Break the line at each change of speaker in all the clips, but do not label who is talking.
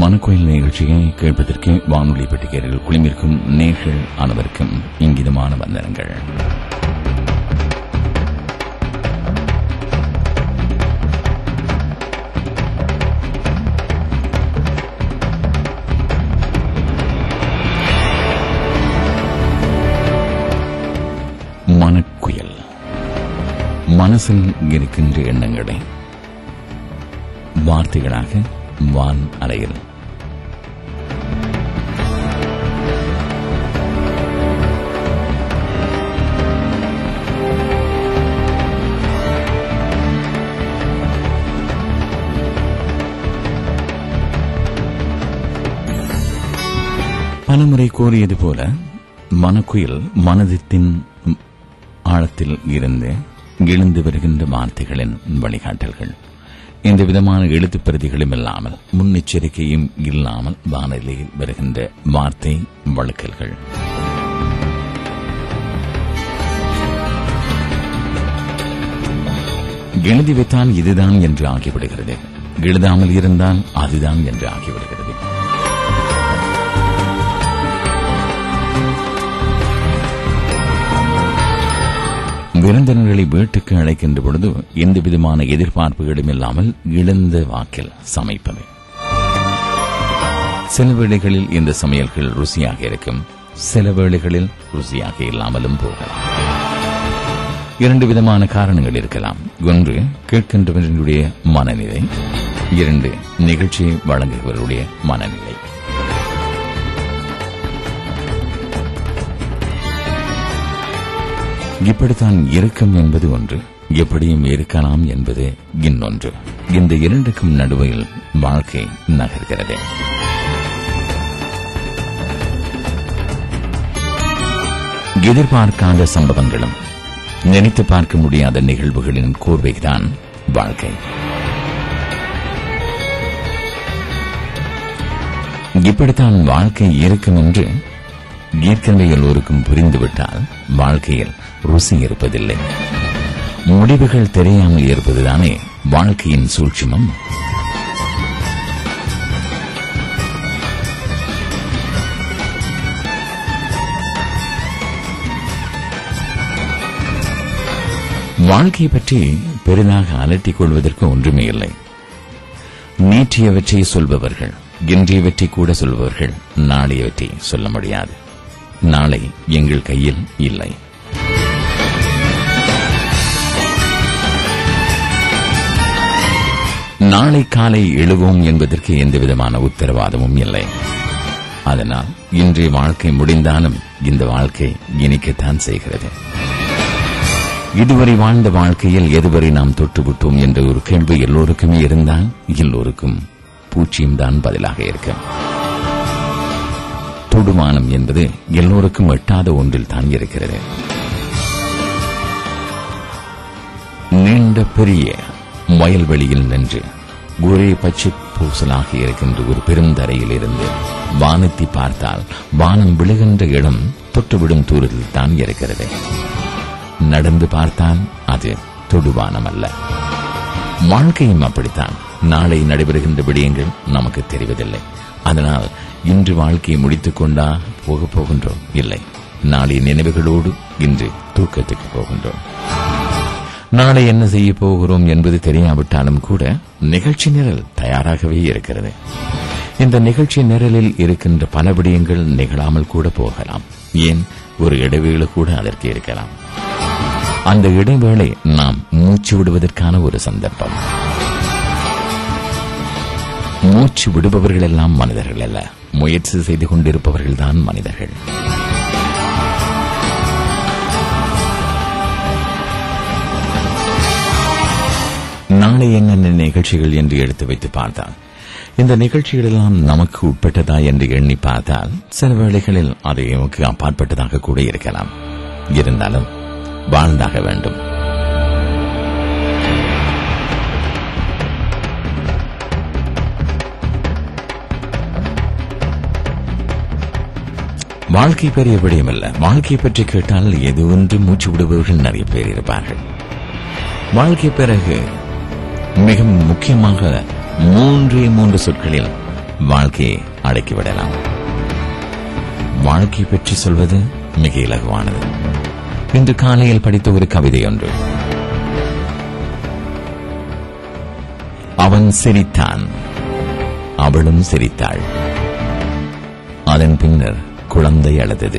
மனக்கோயில் நிகழ்ச்சியை கேட்பதற்கு வானொலி பெட்டிகர்கள் குளிமிருக்கும் நேர்கள் அனைவருக்கும் இங்கிதமான வந்தனங்கள் மனக்குயல் மனசில் இருக்கின்ற எண்ணங்களை வார்த்தைகளாக வான் அலையில் பலமுறை கோரியது போல மனக்குயில் மனதின் ஆழத்தில் இருந்து எழுந்து வருகின்ற வார்த்தைகளின் வழிகாட்டல்கள் எந்த விதமான எழுத்துப் பிரதிகளும் இல்லாமல் முன்னெச்சரிக்கையும் இல்லாமல் வானிலையில் வருகின்ற வார்த்தை வழக்கல்கள் எழுதி வைத்தால் இதுதான் என்று ஆகிவிடுகிறது எழுதாமல் இருந்தால் அதுதான் என்று ஆகிவிடுகிறது விருந்தினர்களை வீட்டுக்கு அழைக்கின்ற பொழுது எந்த விதமான எதிர்பார்ப்புகளும் இல்லாமல் இழந்த வாக்கில் சமைப்பது சில வேளைகளில் இந்த சமையல்கள் ருசியாக இருக்கும் சில வேளைகளில் ருசியாக இல்லாமலும் போகலாம் இரண்டு விதமான காரணங்கள் இருக்கலாம் ஒன்று கேட்கின்றவர்களுடைய மனநிலை இரண்டு நிகழ்ச்சியை வழங்குபவருடைய மனநிலை இப்படித்தான் இருக்கும் என்பது ஒன்று எப்படியும் இருக்கலாம் என்பது இன்னொன்று இந்த இரண்டுக்கும் நடுவில் வாழ்க்கை நகர்கிறது எதிர்பார்க்காத சம்பவங்களும் நினைத்து பார்க்க முடியாத நிகழ்வுகளின் கோர்வைதான் வாழ்க்கை இப்படித்தான் வாழ்க்கை இருக்கும் என்று ஏற்கனவே எல்லோருக்கும் புரிந்துவிட்டால் வாழ்க்கையில் ருசி இருப்பதில்லை முடிவுகள் தெரியாமல் இருப்பதுதானே வாழ்க்கையின் சூட்சுமம் வாழ்க்கை பற்றி பெரிதாக அலட்டிக் கொள்வதற்கு ஒன்றுமே இல்லை நேற்றியவற்றை சொல்பவர்கள் இன்றையவற்றை கூட சொல்பவர்கள் நாளையவற்றை சொல்ல முடியாது நாளை எங்கள் கையில் இல்லை நாளை காலை எழுவோம் என்பதற்கு எந்தவிதமான உத்தரவாதமும் இல்லை அதனால் இன்றைய வாழ்க்கை முடிந்தாலும் இந்த வாழ்க்கை இனிக்கத்தான் செய்கிறது இதுவரை வாழ்ந்த வாழ்க்கையில் எதுவரை நாம் தொட்டுவிட்டோம் என்ற ஒரு கேள்வி எல்லோருக்குமே இருந்தால் எல்லோருக்கும் பூச்சியம் தான் பதிலாக இருக்கும் தொடுமானம் என்பது எல்லோருக்கும் எட்டாத ஒன்றில் தான் இருக்கிறது நீண்ட பெரிய வயல்வெளியில் நின்று ஒரே பச்சை பூசலாக இருக்கின்ற ஒரு பெருந்தரையில் இருந்து வானத்தை பார்த்தால் வானம் விழுகின்ற இடம் தொட்டுவிடும் தூரத்தில் தான் இருக்கிறது நடந்து பார்த்தால் அது தொடுவானம் அல்ல வாழ்க்கையும் அப்படித்தான் நாளை நடைபெறுகின்ற விடயங்கள் நமக்கு தெரிவதில்லை அதனால் இன்று வாழ்க்கையை முடித்துக் கொண்டா போக போகின்றோம் இல்லை நாளை நினைவுகளோடு இன்று தூக்கத்துக்கு போகின்றோம் நாளை என்ன செய்ய போகிறோம் என்பது தெரியாவிட்டாலும் கூட நிகழ்ச்சி நிரல் தயாராகவே இருக்கிறது இந்த நிகழ்ச்சி நிரலில் இருக்கின்ற பல விடயங்கள் நிகழாமல் கூட போகலாம் ஏன் ஒரு இடைவேளை கூட அதற்கு இருக்கலாம் அந்த இடைவேளை நாம் மூச்சு விடுவதற்கான ஒரு சந்தர்ப்பம் மூச்சு விடுபவர்கள் எல்லாம் மனிதர்கள் அல்ல முயற்சி செய்து கொண்டிருப்பவர்கள் தான் மனிதர்கள் நாளை என்னென்ன நிகழ்ச்சிகள் என்று எடுத்து வைத்து பார்த்தால் இந்த நிகழ்ச்சிகளெல்லாம் நமக்கு உட்பட்டதா என்று எண்ணி பார்த்தால் சில வேளைகளில் அது நமக்கு அப்பாற்பட்டதாக கூட இருக்கலாம் இருந்தாலும் வாழ்ந்தாக வேண்டும் வாழ்க்கை பெரிய விடயமல்ல வாழ்க்கை பற்றி கேட்டால் எது ஒன்று மூச்சு விடுபவர்கள் நிறைய பேர் இருப்பார்கள் வாழ்க்கை பிறகு மிக முக்கியமாக மூன்றே மூன்று சொற்களில் வாழ்க்கையை அடக்கிவிடலாம் வாழ்க்கை பற்றி சொல்வது மிக இலகுவானது இன்று காலையில் படித்த ஒரு கவிதை ஒன்று அவன் சிரித்தான் அவளும் சிரித்தாள் அதன் பின்னர் குழந்தை அழுதது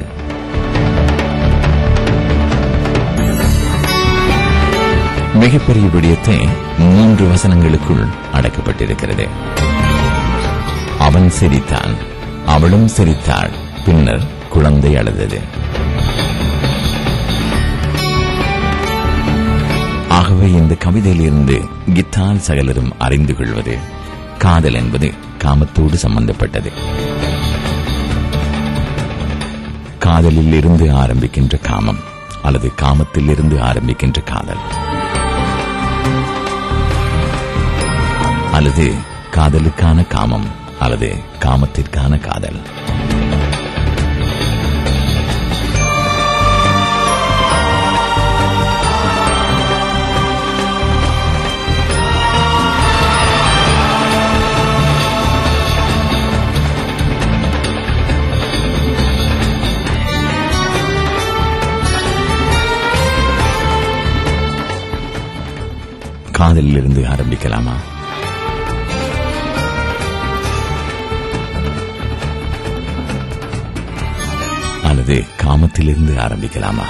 மிகப்பெரிய விடயத்தை மூன்று வசனங்களுக்குள் அடக்கப்பட்டிருக்கிறது அவன் சிரித்தான் அவளும் சிரித்தாள் பின்னர் குழந்தை அழுதது ஆகவே இந்த கவிதையிலிருந்து கித்தால் சகலரும் அறிந்து கொள்வது காதல் என்பது காமத்தோடு சம்பந்தப்பட்டது காதலில் இருந்து ஆரம்பிக்கின்ற காமம் அல்லது காமத்தில் இருந்து ஆரம்பிக்கின்ற காதல் அல்லது காதலுக்கான காமம் அல்லது காமத்திற்கான காதல் காதலில் இருந்து ஆரம்பிக்கலாமா அல்லது காமத்திலிருந்து ஆரம்பிக்கலாமா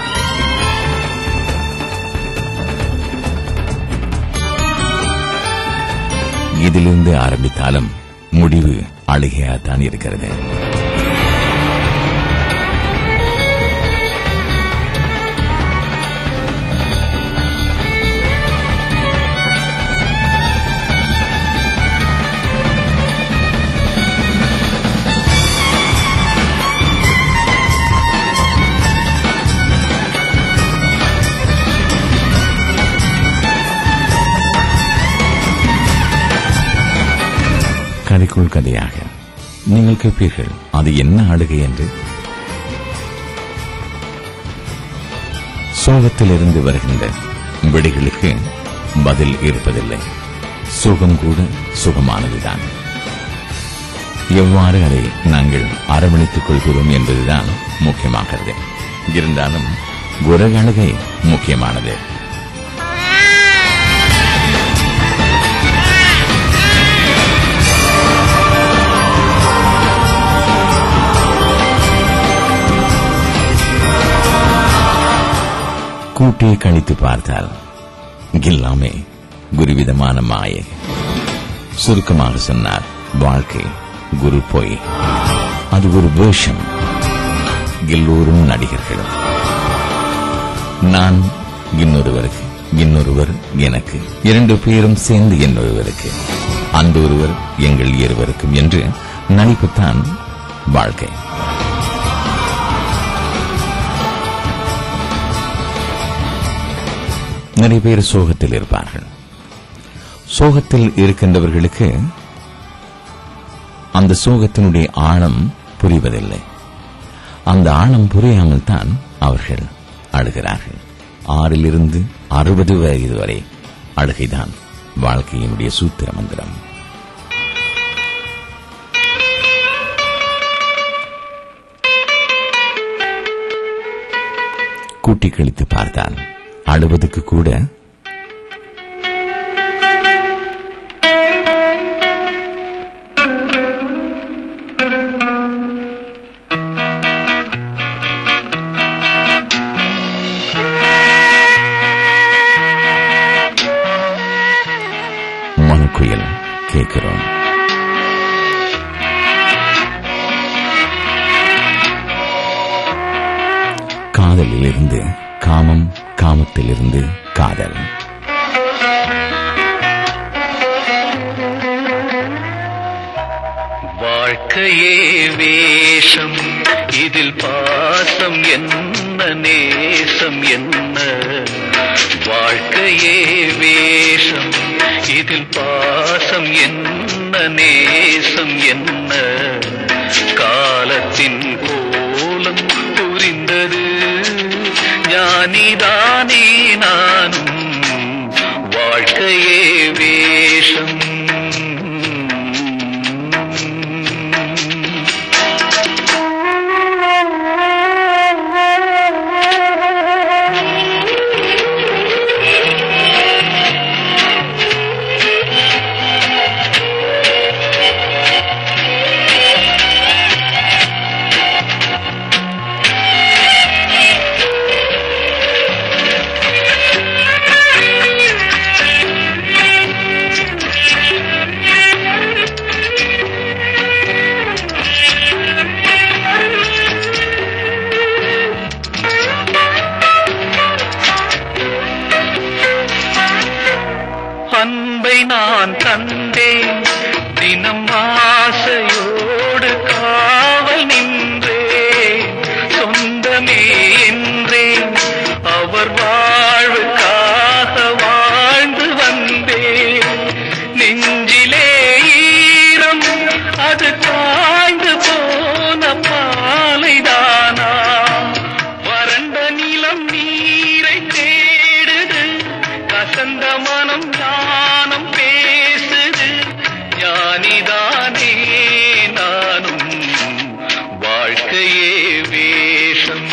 இதிலிருந்து ஆரம்பித்தாலும் முடிவு அழுகையாத்தான் இருக்கிறது கதைக்குள் கதையாக நீங்கள் கேட்பீர்கள் அது என்ன அழுகை என்று சோகத்திலிருந்து வருகின்ற விடைகளுக்கு பதில் இருப்பதில்லை சுகம் கூட சுகமானதுதான் எவ்வாறு அதை நாங்கள் அரவணைத்துக் கொள்கிறோம் என்பதுதான் முக்கியமாகிறது இருந்தாலும் ஒரு அழுகை முக்கியமானது கூட்டே கழித்து பார்த்தால் எல்லாமே குருவிதமான மாயை சுருக்கமாக சொன்னார் வாழ்க்கை குரு பொய் அது ஒரு வேஷம் எல்லோரும் நடிகர்களும் நான் இன்னொருவருக்கு இன்னொருவர் எனக்கு இரண்டு பேரும் சேர்ந்து இன்னொருவருக்கு அந்த ஒருவர் எங்கள் இருவருக்கும் என்று நடிப்புத்தான் வாழ்க்கை நிறைய பேர் சோகத்தில் இருப்பார்கள் சோகத்தில் இருக்கின்றவர்களுக்கு அந்த சோகத்தினுடைய ஆழம் புரிவதில்லை அந்த ஆழம் புரியாமல் தான் அவர்கள் அழுகிறார்கள் ஆறிலிருந்து அறுபது வயது வரை அழுகைதான் வாழ்க்கையினுடைய சூத்திர மந்திரம் கூட்டி கழித்து பார்த்தால் அழுவதுக்கு கூட மனக்குயில் கேட்கிறோம் காதலில் இருந்து காமம் காமத்திலிருந்து காதல்
வாழ்க்கையே வேஷம் இதில் பாசம் என்ன நேசம் என்ன வாழ்க்கையே வேஷம் இதில் பாசம் என்ன நேசம் என்ன காலத்தின் கோலம் புரிந்தது ஞானிதானே நானும் வாழ்க்கையே வேஷம் அன்பை நான் தந்தேன் தினம் ஆசையோடு காவல் நின்றேன் சொந்தமே என்றேன் அவர் வாழ்வுக்காக வாழ்ந்து வந்தேன் நெஞ்சிலே ஈரம் அது காய்ந்து போன பாலைதானா வறண்ட நிலம் நீரை தேடுது கசந்த மனம் ஞானம் பேசுது ஞானிதானே நானும் வாழ்க்கையே வேஷம்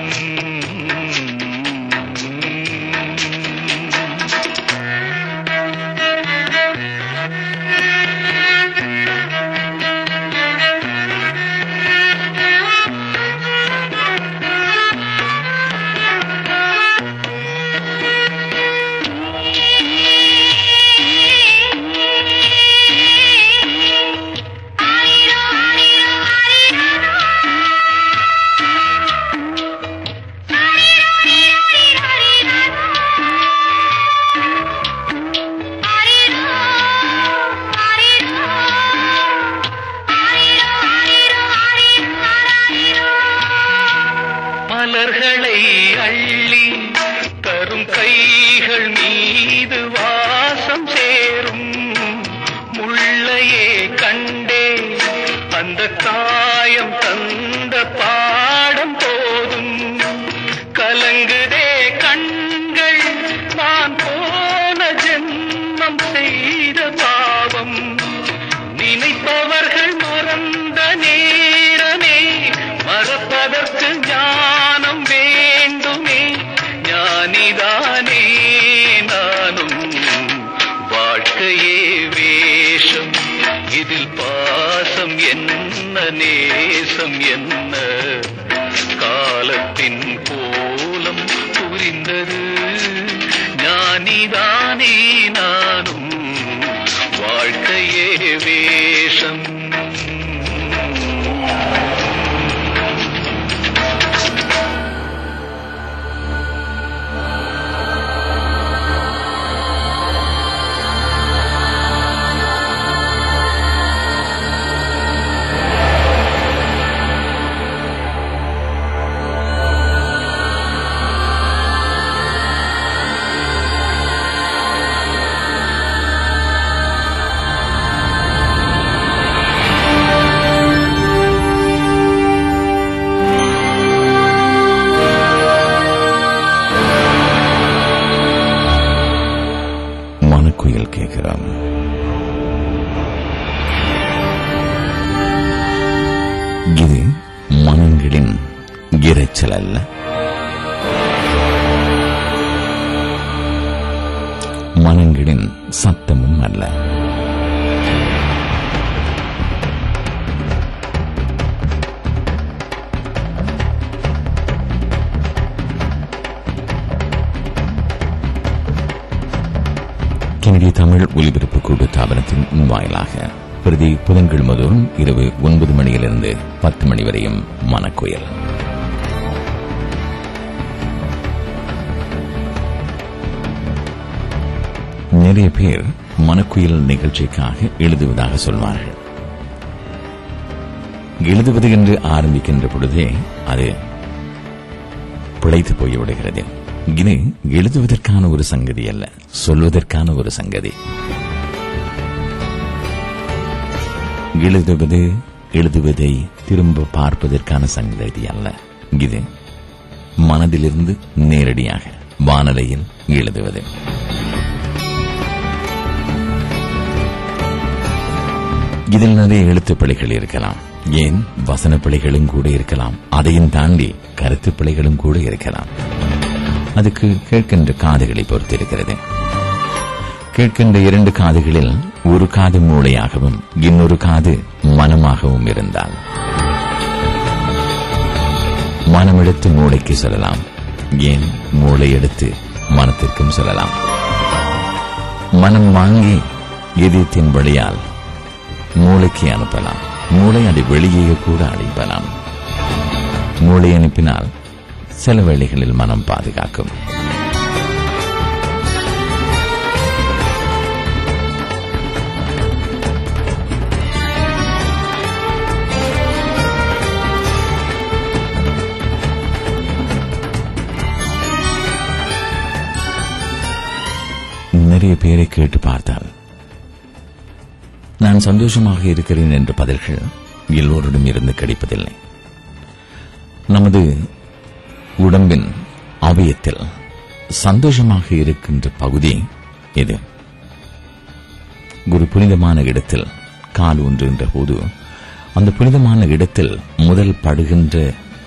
மலர்களை அள்ளி தரும் கைகள் மீது வாசம் சேரும் முள்ளையே கண்டே அந்த காயம் தந்த பாடம் போதும் கலங்குதே கண்கள் நான் போன ஜென்மம் செய்த பாவம் நினைப்பவர்கள் மறந்த நேரமே மறப்பதற்கு ஞானம் வேண்டுமே ஞானிதானே நானும் வாழ்க்கையே வேஷம் இதில் பாசம் என்ன நேசம் என்ன காலத்தின் கோலம் புரிந்தது ஞானிதானே நானும் வாழ்க்கையே வேஷம்
மனக்குயில் கேட்கிறான் இது மனங்களின் இரைச்சல் அல்ல மனங்களின் சத்தமும் அல்ல கனடிய தமிழ் ஒலிபரப்பு கூட்டு தாபனத்தின் வாயிலாக பிரதி புதன்கிழமை தோறும் இரவு ஒன்பது மணியிலிருந்து பத்து மணி வரையும் மனக்குயல் நிறைய பேர் மனக்குயில் நிகழ்ச்சிக்காக எழுதுவதாக சொல்வார்கள் எழுதுவது என்று ஆரம்பிக்கின்ற பொழுதே அது பிழைத்து போய்விடுகிறது இது எழுதுவதற்கான ஒரு சங்கதி அல்ல சொல்வதற்கான ஒரு சங்கதி எழுதுவது எழுதுவதை திரும்ப பார்ப்பதற்கான சங்கதி அல்ல இது மனதிலிருந்து நேரடியாக வானலையில் எழுதுவது இதில் நிறைய எழுத்துப் பிழைகள் இருக்கலாம் ஏன் வசன பிழைகளும் கூட இருக்கலாம் அதையும் தாண்டி கருத்து பிழைகளும் கூட இருக்கலாம் அதுக்கு கேட்கின்ற காதுகளை பொறுத்திருக்கிறது கேட்கின்ற இரண்டு காதுகளில் ஒரு காது மூளையாகவும் இன்னொரு காது மனமாகவும் இருந்தால் மனம் எடுத்து மூளைக்கு சொல்லலாம் ஏன் மூளை எடுத்து மனத்திற்கும் சொல்லலாம் மனம் வாங்கி இதயத்தின் வழியால் மூளைக்கு அனுப்பலாம் மூளை அதை வெளியே கூட அனுப்பலாம் மூளை அனுப்பினால் சில வேளைகளில் மனம் பாதுகாக்கும் நிறைய பேரை கேட்டு பார்த்தால் நான் சந்தோஷமாக இருக்கிறேன் என்ற பதில்கள் எல்லோரிடம் இருந்து கிடைப்பதில்லை நமது உடம்பின் அவயத்தில் சந்தோஷமாக இருக்கின்ற பகுதி இது ஒரு புனிதமான இடத்தில் கால் ஊன்றுகின்ற போது அந்த புனிதமான இடத்தில் முதல் படுகின்ற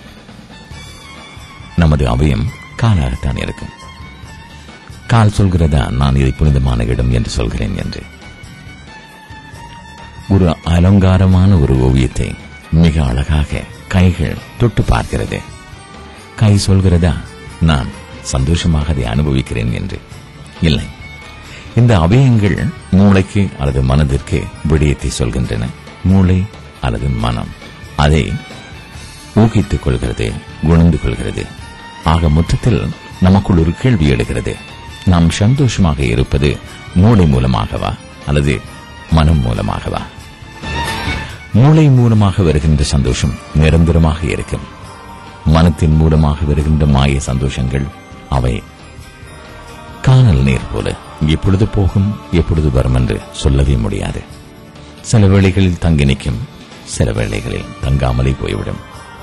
நமது அவயம் காலாகத்தான் இருக்கும் கால் சொல்கிறதா நான் இதை புனிதமான இடம் என்று சொல்கிறேன் என்று ஒரு அலங்காரமான ஒரு ஓவியத்தை மிக அழகாக கைகள் தொட்டு பார்க்கிறது கை சொல்கிறதா நான் சந்தோஷமாக அதை அனுபவிக்கிறேன் என்று இல்லை இந்த அவயங்கள் மூளைக்கு அல்லது மனதிற்கு விடயத்தை சொல்கின்றன மூளை அல்லது மனம் அதை ஊகித்துக் கொள்கிறது குணந்து கொள்கிறது ஆக மொத்தத்தில் நமக்குள் ஒரு கேள்வி எழுகிறது நாம் சந்தோஷமாக இருப்பது மூளை மூலமாகவா அல்லது மனம் மூலமாகவா மூளை மூலமாக வருகின்ற சந்தோஷம் நிரந்தரமாக இருக்கும் மனத்தின் மூலமாக வருகின்ற மாய சந்தோஷங்கள் அவை காணல் நீர் போல எப்பொழுது போகும் எப்பொழுது வரும் என்று சொல்லவே முடியாது சில வேளைகளில் தங்கி நிற்கும் சில வேளைகளில் தங்காமலே போய்விடும்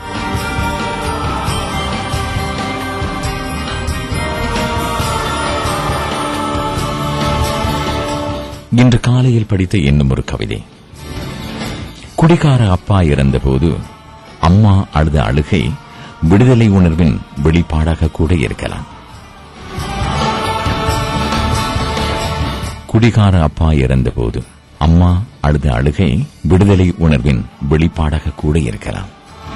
இன்று காலையில் படித்த இன்னும் ஒரு கவிதை குடிகார அப்பா இறந்தபோது அம்மா அழுத அழுகை விடுதலை உணர்வின் வெளிப்பாடாக கூட இருக்கலாம் குடிகார அப்பா இறந்தபோது அம்மா அழுத அழுகை விடுதலை உணர்வின் வெளிப்பாடாக கூட இருக்கலாம்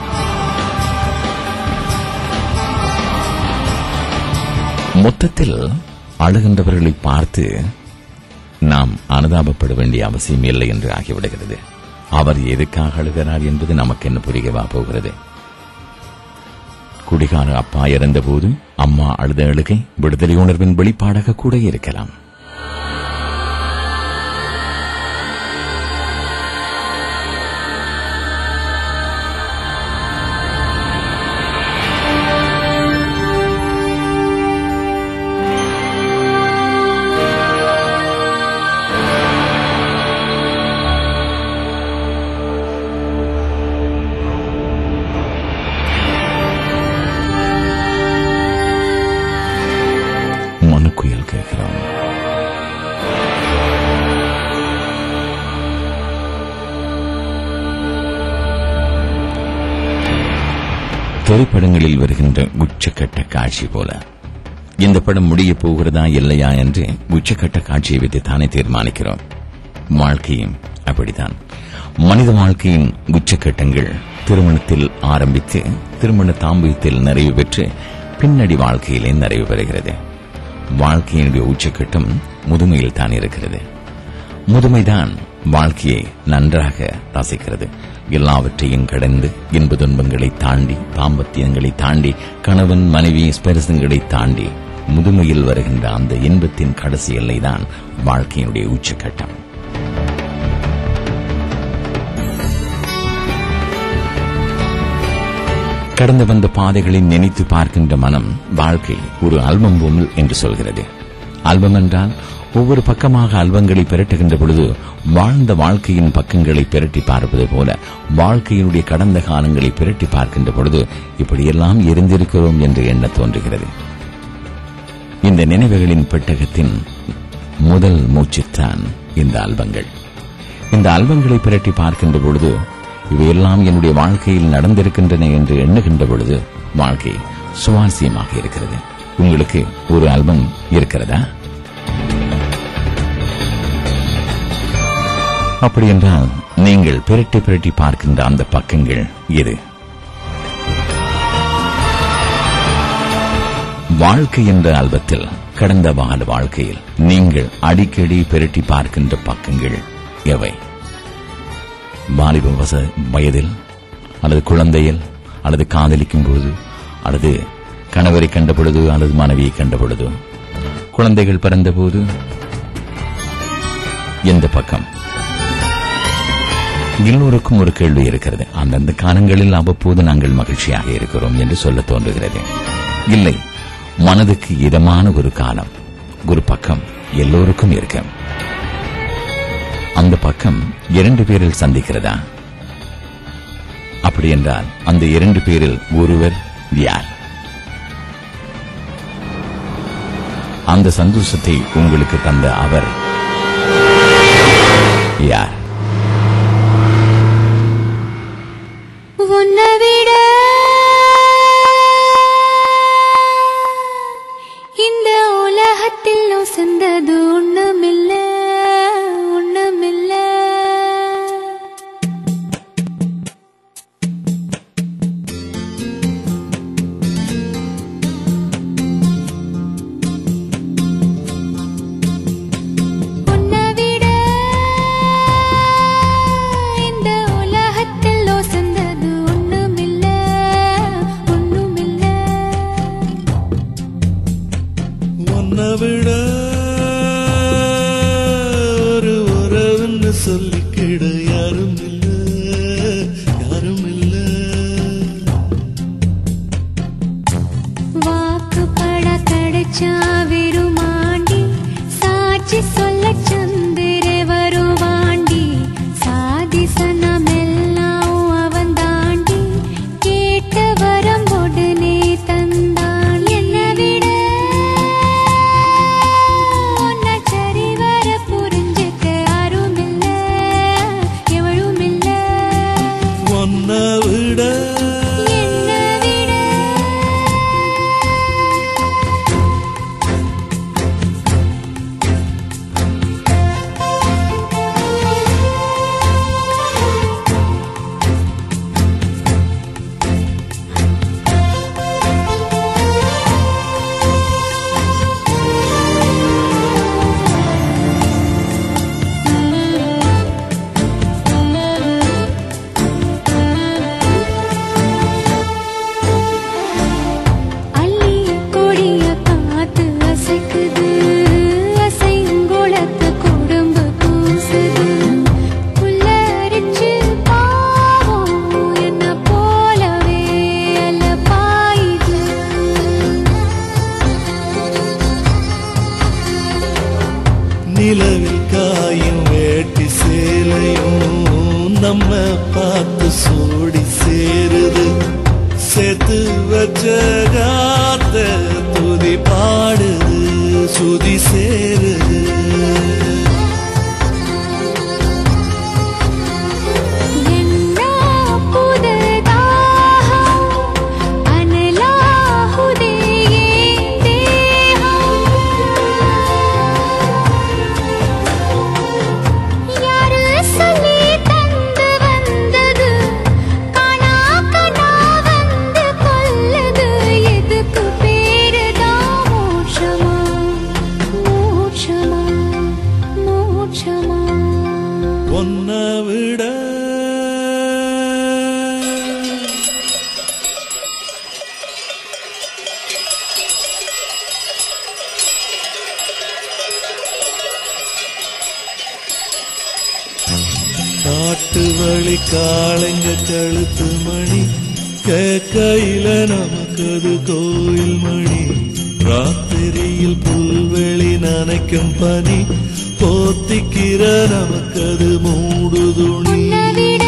மொத்தத்தில் அழுகின்றவர்களை பார்த்து நாம் அனுதாபப்பட வேண்டிய அவசியம் இல்லை என்று ஆகிவிடுகிறது அவர் எதுக்காக அழுகிறார் என்பது நமக்கு என்ன புரியவா போகிறது குடிகார அப்பா இறந்தபோது அம்மா அழுத அழுகை விடுதலை உணர்வின் வெளிப்பாடாக கூட இருக்கலாம் மனுக்குயல் கேட்கிறோம் திரைப்படங்களில் வருகின்ற உச்சக்கட்ட காட்சி போல இந்த படம் முடிய போகிறதா இல்லையா என்று உச்சக்கட்ட காட்சியை வைத்து தானே தீர்மானிக்கிறோம் வாழ்க்கையும் அப்படித்தான் மனித வாழ்க்கையின் உச்சக்கட்டங்கள் திருமணத்தில் ஆரம்பித்து திருமண தாம்பூயத்தில் நிறைவு பெற்று பின்னடி வாழ்க்கையிலே நிறைவு பெறுகிறது வாழ்க்கையினுடைய உச்சக்கட்டம் முதுமையில் தான் இருக்கிறது முதுமைதான் வாழ்க்கையை நன்றாக ரசிக்கிறது எல்லாவற்றையும் கடந்து இன்ப துன்பங்களை தாண்டி தாம்பத்தியங்களை தாண்டி கணவன் மனைவி ஸ்பெரசங்களை தாண்டி முதுமையில் வருகின்ற அந்த இன்பத்தின் கடைசி எல்லைதான் வாழ்க்கையினுடைய உச்சக்கட்டம் கடந்து வந்த பாதைகளை நினைத்து பார்க்கின்ற மனம் வாழ்க்கை ஒரு ஆல்பம் போல் என்று சொல்கிறது ஆல்பம் என்றால் ஒவ்வொரு பக்கமாக ஆல்பங்களை பிரட்டுகின்ற பொழுது வாழ்ந்த வாழ்க்கையின் பக்கங்களை பிரட்டி பார்ப்பது போல வாழ்க்கையினுடைய கடந்த காலங்களை பிரட்டி பார்க்கின்ற பொழுது இப்படியெல்லாம் இருந்திருக்கிறோம் என்று எண்ண தோன்றுகிறது இந்த நினைவுகளின் பெட்டகத்தின் முதல் மூச்சுத்தான் இந்த ஆல்பங்கள் இந்த ஆல்பங்களை பிரட்டி பார்க்கின்ற பொழுது இவையெல்லாம் என்னுடைய வாழ்க்கையில் நடந்திருக்கின்றன என்று எண்ணுகின்ற பொழுது வாழ்க்கை சுவாரஸ்யமாக இருக்கிறது உங்களுக்கு ஒரு ஆல்பம் இருக்கிறதா அப்படி என்றால் நீங்கள் பிரட்டி பிரட்டி பார்க்கின்ற அந்த பக்கங்கள் எது வாழ்க்கை என்ற ஆல்பத்தில் கடந்த கால வாழ்க்கையில் நீங்கள் அடிக்கடி பிரட்டி பார்க்கின்ற பக்கங்கள் எவை வாலிப வச வயதில் அல்லது குழந்தையில் அல்லது காதலிக்கும் பொழுது அல்லது கணவரை கண்ட பொழுது அல்லது மனைவியை கண்ட பொழுது குழந்தைகள் பிறந்தபோது எந்த பக்கம் எல்லோருக்கும் ஒரு கேள்வி இருக்கிறது அந்தந்த காலங்களில் அவ்வப்போது நாங்கள் மகிழ்ச்சியாக இருக்கிறோம் என்று சொல்ல தோன்றுகிறது இல்லை மனதுக்கு இதமான ஒரு காலம் ஒரு பக்கம் எல்லோருக்கும் இருக்கும் அந்த பக்கம் இரண்டு பேரில் சந்திக்கிறதா அப்படி என்றால் அந்த இரண்டு பேரில் ஒருவர் யார் அந்த சந்தோஷத்தை உங்களுக்கு தந்த அவர் யார்
உன்னை விட இந்த உலகத்தில் உசந்தது ஒண்ணுமில்ல ஒண்ணுமில்ல உன்னை விட இந்த உலகத்தில் உசந்தது ஒண்ணுமில்ல ஒண்ணுமில்ல
உன்னை விட ஒரு உறவுன்னு சொல்லிக்கிட யாரும் இல்ல யாரும் இல்ல
வாக்குப்பட கிடைச்சா வெறுமாண்டி சாட்சி சொல்ல சந்திரே வருவாண்டி சாதி சனமெல்லாம் அவன் தாண்டி கேட்ட வரம் உடனே தந்தான் என்னை விட உன்னை சரிவர புரிஞ்சுக்க யாருமில்ல எவளுமில்ல
உன்னை விட
என்னை விட அள்ளிய கொடிய காத்து அசைக்குது அசைங்குளத்து குடும்ப பூசுது புல்லரிச்சு பாவம் என்ன போலவே அல்ல பாயுது
நிலவில் காயும் வேட்டி சேலையும் நம்ம பார்த்து சோடி சேருது சேர்த்து வச்ச காத்த துதி பாடுது சுதி சேருது
என்ன புதுதாகம் அனலாகுதே என் தேகம் யாரு சொல்லி தந்து வந்தது காணா கனா வந்து கொல்லுது எதுக்கு பேருதான் மோட்சமா மோட்சமா மோட்சமா
உன்னை விட காட்டு வழி காளைங்க கழுத்து மணி கேக்கையில நமக்கது கோயில் மணி ராத்திரியில் புல்வெளி நனைக்கும் பனி போத்திக்கிற நமக்கது மூடுதுணி
உன்னை விட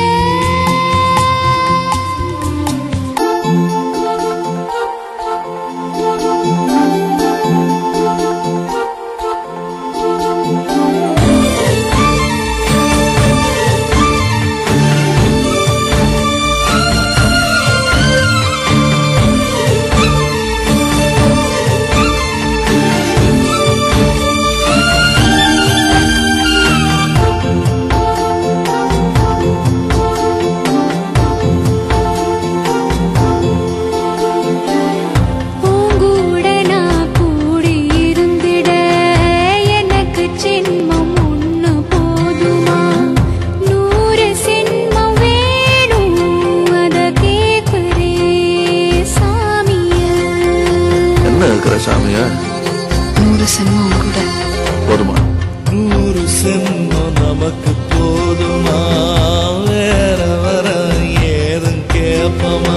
பூங்கூட நான் கூடி இருந்திட எனக்கு சின்மம் ஒண்ணு போதுமா நூறு சின்மம் வேணும் அத கேக்குறே சாமிய
என்ன இருக்கிற சாமியா
நூறு சினிமா கூட
போதுமா
நூறு சென்மம் நமக்கு போதுமா வேற வர ஏதும் கேப்பமா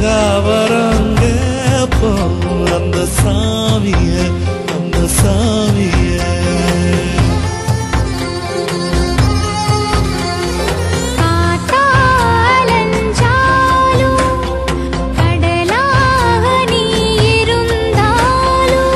சகாவரம் கேப்போம் அந்த சாமிய அந்த சாமி சாமியே
காத்தாலஞ்சாலும் கடலாக நீ இருந்தாலும்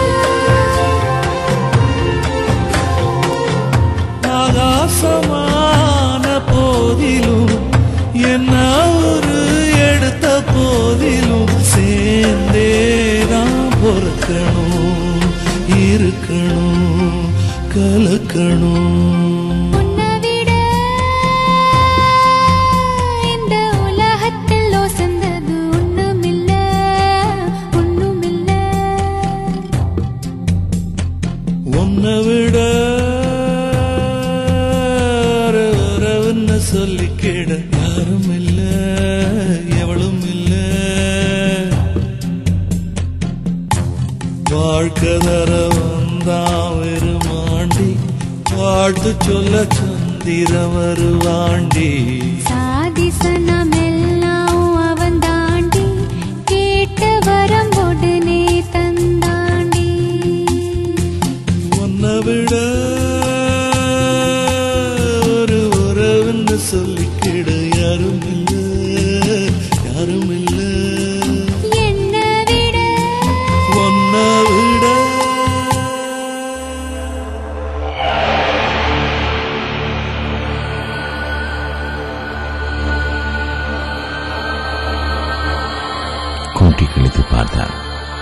ஆகாசமான போதிலும் என்ன ஒரு எடுத்த போதிலும் சேர்ந்தே நான் பொறுக்கணும் இருக்கணும் கலக்கணும்
உன்னை விட இந்த உலகத்தில் ஒசந்தது ஒண்ணுமில்ல ஒண்ணுமில்ல
உன்னை விட ஒரு உறவுன்னு சொல்லிக்கிட யாரும் இல்ல எவளும் இல்ல வாழ்க்கை தர வந்தான் வெறுமாண்டி வாழ்த்து சொல்ல சந்திர வருவாண்டி
சாதி சனமெல்லாம் அவன் தாண்டி கேட்ட வரம் உடனே தந்தாண்டி
உன்னை விட ஒரு உறவுன்னு சொல்லிக்கிட யாரும் இல்ல யாரும் இல்ல
என்ன விட
உன்னை விட
கூட்டி கழித்து பார்த்தார்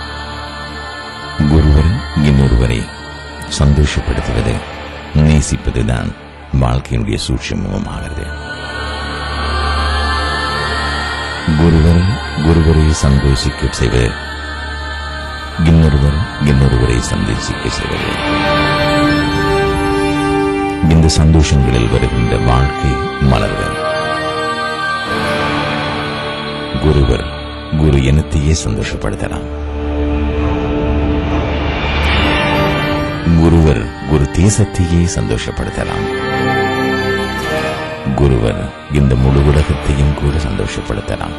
ஒருவர் இன்னொருவரை சந்தோஷப்படுத்துவது நேசிப்பதுதான் வாழ்க்கையினுடைய சூட்சமமாகிறது ஒருவர் ஒருவரை சந்தோஷிக்க செய்வது இன்னொருவர் இன்னொருவரை சந்தோஷிக்க செய்வது இந்த சந்தோஷங்களில் வருகின்ற வாழ்க்கை மலர்கள் குருவர் குரு இனத்தையே சந்தோஷப்படுத்தலாம் குருவர் குரு தேசத்தையே சந்தோஷப்படுத்தலாம் குருவர் இந்த முழு உலகத்தையும் கூட சந்தோஷப்படுத்தலாம்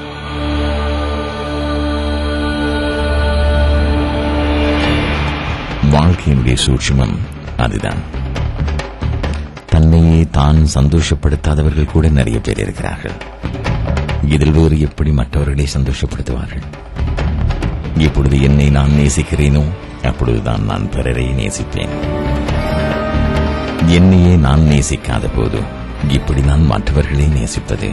வாழ்க்கையினுடைய சூட்சுமம் அதுதான் தன்னையே தான் சந்தோஷப்படுத்தாதவர்கள் கூட நிறைய பேர் இருக்கிறார்கள் இதில் வேறு எப்படி மற்றவர்களை சந்தோஷப்படுத்துவார்கள் எப்பொழுது என்னை நான் நேசிக்கிறேனோ அப்பொழுதுதான் நான் பிறரை நேசிப்பேன் என்னையே நான் நேசிக்காத போது இப்படி நான் மற்றவர்களை நேசிப்பது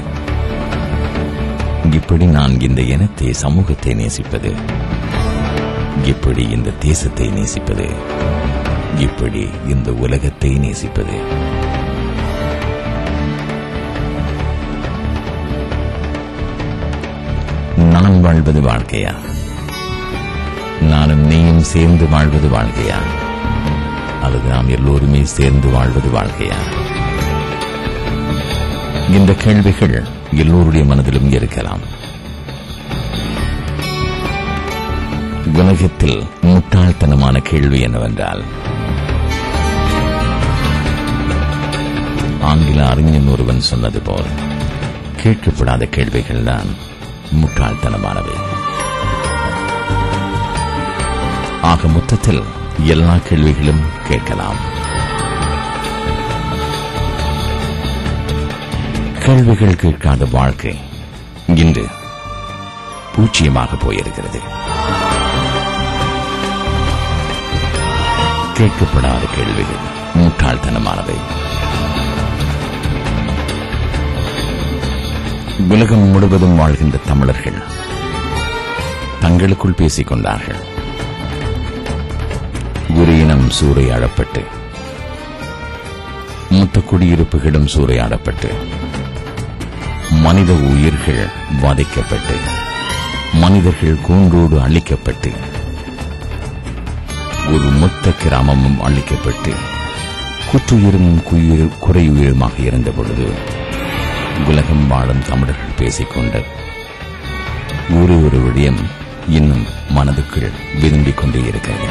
இப்படி நான் இந்த இனத்தை சமூகத்தை நேசிப்பது இப்படி இந்த தேசத்தை நேசிப்பது இப்படி இந்த உலகத்தை நேசிப்பது நான் வாழ்வது வாழ்க்கையா நானும் நீயும் சேர்ந்து வாழ்வது வாழ்க்கையா அல்லது நாம் எல்லோருமே சேர்ந்து வாழ்வது வாழ்க்கையா இந்த கேள்விகள் எல்லோருடைய மனதிலும் இருக்கலாம் உலகத்தில் முட்டாள்தனமான கேள்வி என்னவென்றால் ஆங்கில அறிஞன் ஒருவன் சொன்னது போல் கேட்கப்படாத கேள்விகள் தான் முட்டாள்தனமானவை ஆக மொத்தத்தில் எல்லா கேள்விகளும் கேட்கலாம் கேள்விகள் கேட்காத வாழ்க்கை இன்று பூச்சியமாக போயிருக்கிறது கேட்கப்படாத கேள்விகள் முட்டாள்தனமானவை உலகம் முழுவதும் வாழ்கின்ற தமிழர்கள் தங்களுக்குள் பேசிக் கொண்டார்கள் ஒரு இனம் சூறையாடப்பட்டு மொத்த குடியிருப்புகளும் சூறையாடப்பட்டு மனித உயிர்கள் பாதிக்கப்பட்டு மனிதர்கள் கூண்டோடு அழிக்கப்பட்டு ஒரு மொத்த கிராமமும் அழிக்கப்பட்டு குற்றுயிரும் குயிர் குறையுயிருமாக இருந்த பொழுது உலகம் வாழும் தமிழர்கள் பேசிக்கொண்ட ஒரே ஒரு விடயம் இன்னும் மனதுக்குள் விரும்பிக் கொண்டே இருக்கிறது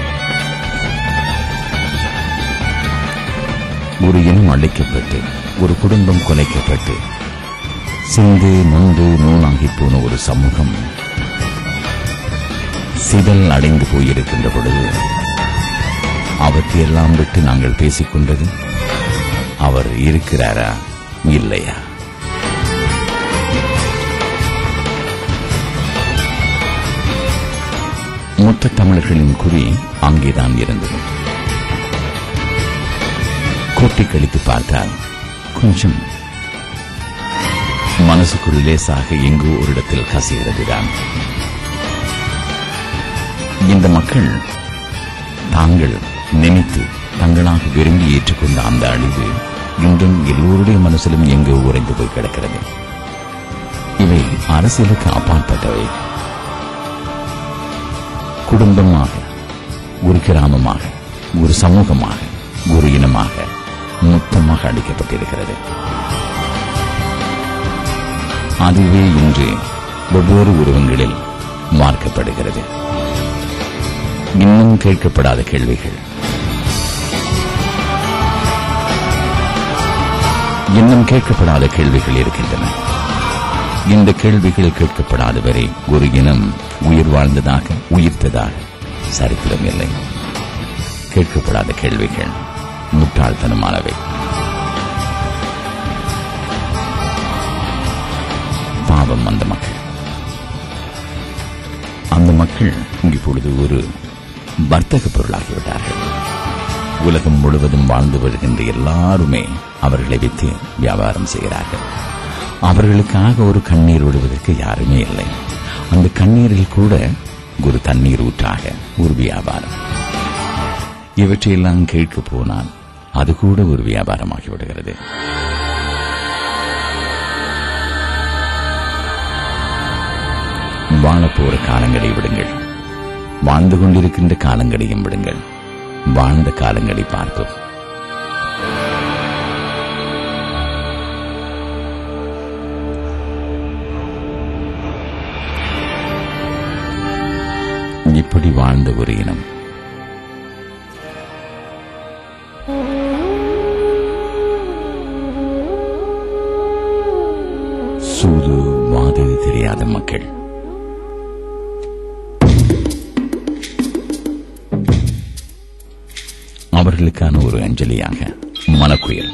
ஒரு இனம் அழிக்கப்பட்டு ஒரு குடும்பம் கொலைக்கப்பட்டு சிந்து நொந்து நூலாகி போன ஒரு சமூகம் சிதல் அடைந்து போயிருக்கின்ற பொழுது அவற்றையெல்லாம் விட்டு நாங்கள் பேசிக்கொண்டது அவர் இருக்கிறாரா இல்லையா மொத்த தமிழர்களின் குறி அங்கேதான் இருந்தது கூட்டி கழித்து பார்த்தால் கொஞ்சம் மனசுக்குள் லேசாக எங்கோ ஒரு இடத்தில் கசிகிறதுதான் இந்த மக்கள் தாங்கள் நினைத்து தங்களாக விரும்பி ஏற்றுக்கொண்ட அந்த அழிவு இன்றும் எல்லோருடைய மனசிலும் எங்கோ உறைந்து போய் கிடக்கிறது இவை அரசியலுக்கு அப்பாற்பட்டவை குடும்பமாக ஒரு கிராமமாக ஒரு சமூகமாக ஒரு இனமாக மொத்தமாக அளிக்கப்பட்டிருக்கிறது அதுவே இன்று வெவ்வேறு உருவங்களில் மார்க்கப்படுகிறது இன்னும் கேட்கப்படாத கேள்விகள் இன்னும் கேட்கப்படாத கேள்விகள் இருக்கின்றன இந்த கேள்விகள் கேட்கப்படாத வரை ஒரு இனம் உயிர் வாழ்ந்ததாக உயிர்த்ததாக சரித்திரம் இல்லை கேட்கப்படாத கேள்விகள் முட்டாள்தனமானவை பாவம் அந்த மக்கள் அந்த மக்கள் இப்பொழுது ஒரு வர்த்தக பொருளாகிவிட்டார்கள் உலகம் முழுவதும் வாழ்ந்து வருகின்ற எல்லாருமே அவர்களை வைத்து வியாபாரம் செய்கிறார்கள் அவர்களுக்காக ஒரு கண்ணீர் விடுவதற்கு யாருமே இல்லை அந்த கண்ணீரில் கூட ஒரு தண்ணீர் ஊற்றாக ஒரு வியாபாரம் இவற்றையெல்லாம் கேட்க போனால் அது கூட ஒரு வியாபாரமாகி விடுகிறது வாழப்போற காலங்களை விடுங்கள் வாழ்ந்து கொண்டிருக்கின்ற காலங்களையும் விடுங்கள் வாழ்ந்த காலங்களை பார்ப்போம் இப்படி வாழ்ந்த ஒரு இனம் சூது வாது தெரியாத மக்கள் அவர்களுக்கான ஒரு அஞ்சலியாக மனக்குயல்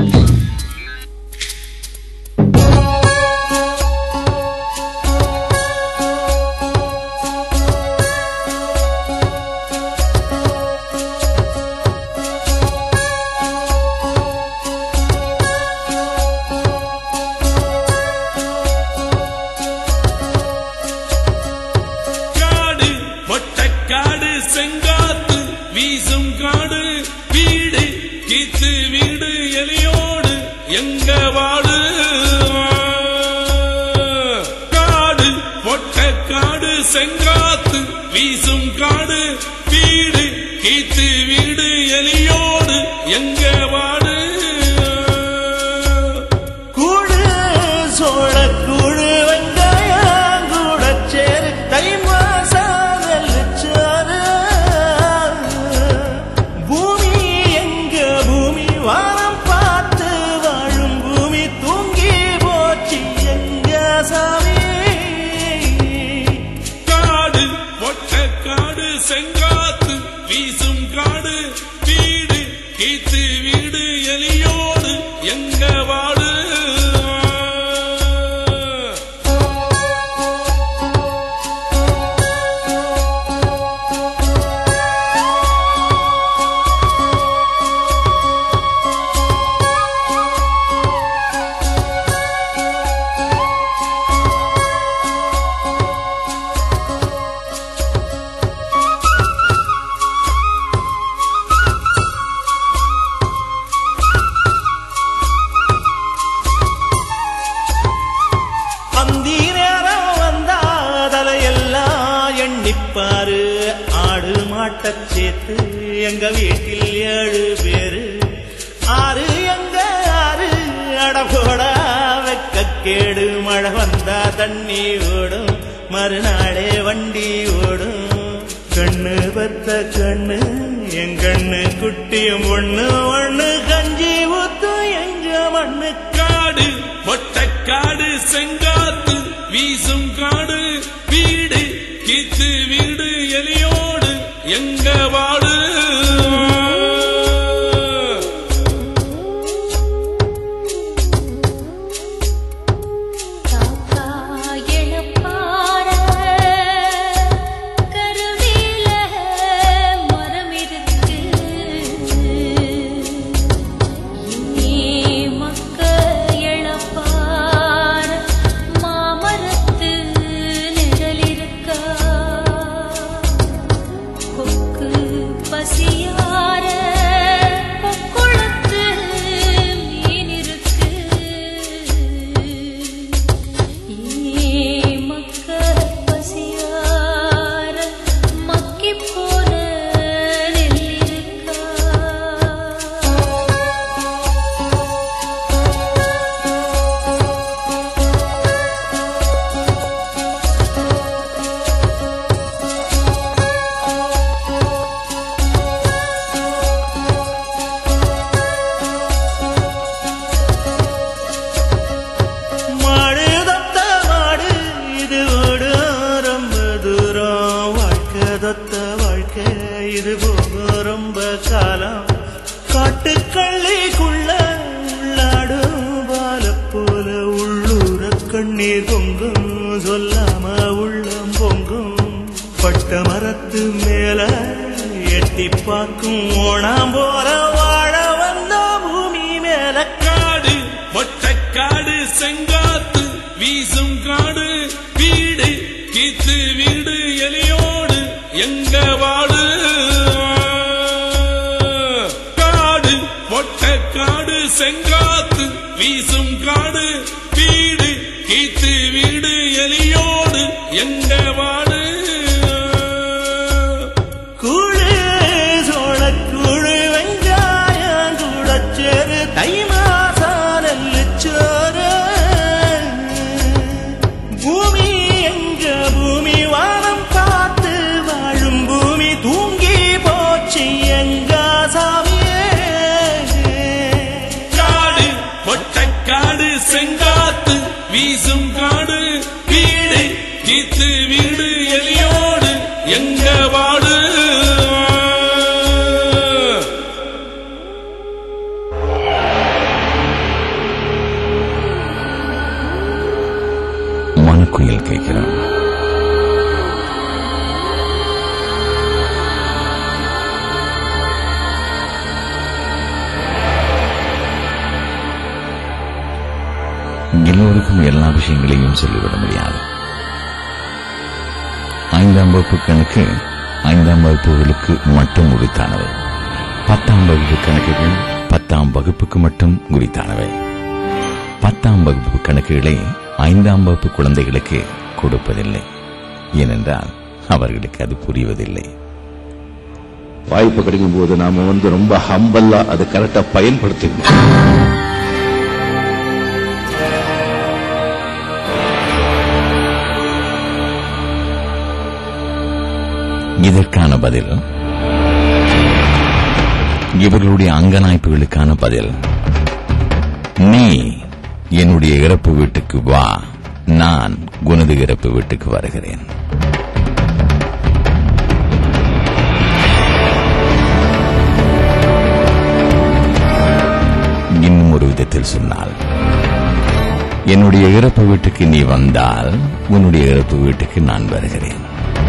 காடு மொட்டைக்காடு செங்காத்து வீசும் காடு வீடு கீத்து வீடு எலியோடு எங்க வாடு காடு மொட்டைக்காடு செங்காத்து வீசும் காடு வீடு கீத்து வீடு எலியோடு எங்க வாடு
கூடு சோளக்கூடு வெங்காயம் கூட சேரு தை மாசம் நெல்லுச்சாறு பூமி எங்க பூமி வானம் பார்த்து வாழும் பூமி தூங்கி போச்சு எங்க சாமி
காடு மொட்டைக்காடு செங்காத்து வீசும் காடு வீடு கீத்து வீடு எலியோடு எங்க வாடு
அந்தி நேரம் வந்தா தலையெல்லாம் எண்ணிப்பாரு ஆடு மாட்டச் சேர்த்து எங்க வீட்டில் ஏழு பேரு ஆறு எங்க ஆறு அடபோட வெக்க கேடு மழை வந்தா தண்ணி ஓடும் மறுநாளே வண்டி ஓடும் கண்ணு பத்த கண்ணு என் கண்ணு குட்டியும் ஒண்ணு ஒண்ணு கஞ்சி ஊத்தும் எங்க மண்ணு
காடு மொட்டைக்காடு செங்காத்து வீசும் காடு வீடு கீத்து வீடு எலியோடு எங்க வாடு
காட்டுக்கள்ளிக்குள்ள உள்ளாடும் பால போல உள்ளூர கண்ணீர் பொங்கும் சொல்லாம உள்ளம் பொங்கும் பட்ட மரத்து மேல எட்டி பார்க்கும் ஓணாம் போல வாழ வந்த பூமி மேல
காடு மொட்டைக்காடு செங்காத்து வீசும் காடு வீடு கீத்து வீடு எலியோடு எங்க வாடு காடு மொட்டைக்காடு செங்காத்து வீசும் காடு வீடு கீத்து வீடு எலியோடு எங்க வாடு
கூழு சோளக்கூழு வெங்காயம் கூடச்சேரு தை மாசம் நெல்லுச்சோறு பூமி எங்க பூமி வானம் பார்த்து வாழும் பூமி தூங்கி போச்சு எங்க சாமியே
காடு மொட்டைக்காடு செங்காத்து வீசும் காடு வீடு கீத்து வீடு எலியோடு எங்க வாடு
மனுக்குயில் கேட்கிறான் எல்லோருக்கும் எல்லா விஷயங்களையும் சொல்லிவிட முடியாது ஐந்தாம் வகுப்பு கணக்கு ஐந்தாம் வகுப்புகளுக்கு மட்டும் உரித்தானவை பத்தாம் வகுப்பு கணக்குகள் பத்தாம் வகுப்புக்கு மட்டும் உரித்தானவை பத்தாம் வகுப்பு கணக்குகளை ஐந்தாம் வகுப்பு குழந்தைகளுக்கு கொடுப்பதில்லை ஏனென்றால் அவர்களுக்கு அது புரிவதில்லை
வாய்ப்பு கிடைக்கும் போது நாம வந்து ரொம்ப ஹம்பல்லா அதை கரெக்டா பயன்படுத்திக்கணும்
இதற்கான பதில் இவர்களுடைய அங்கநாய்ப்புகளுக்கான பதில் நீ என்னுடைய இறப்பு வீட்டுக்கு வா நான் உனது இறப்பு வீட்டுக்கு வருகிறேன் இன்னும் ஒரு விதத்தில் சொன்னால் என்னுடைய இறப்பு வீட்டுக்கு நீ வந்தால் உன்னுடைய இறப்பு வீட்டுக்கு நான் வருகிறேன்